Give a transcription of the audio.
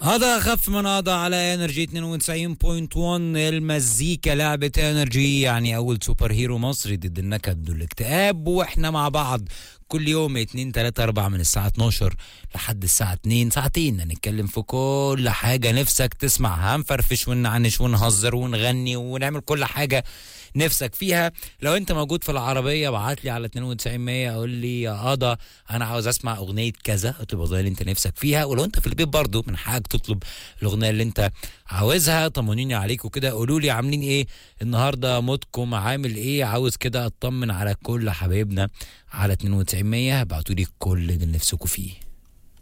هذا اخف من هذا على انرجي 92.1 المزيكا لعبة انرجي يعني اول سوبر هيرو مصري ضد النكد والاكتئاب واحنا مع بعض كل يوم 2 3 4 من الساعة 12 لحد الساعة 2 ساعتين هنتكلم في كل حاجة نفسك تسمعها هنفرفش ونعنش ونهزر ونغني ونعمل كل حاجة نفسك فيها لو انت موجود في العربية ابعت لي على 92 100 قول لي يا قضا انا عاوز اسمع اغنية كذا اطلب الاغنية اللي انت نفسك فيها ولو انت في البيت برضو من حقك تطلب الاغنية اللي انت عاوزها طمنوني عليكم كده قولوا لي عاملين ايه النهارده مودكم عامل ايه عاوز كده اطمن على كل حبايبنا على 92 100 ابعتوا لي كل اللي نفسكم فيه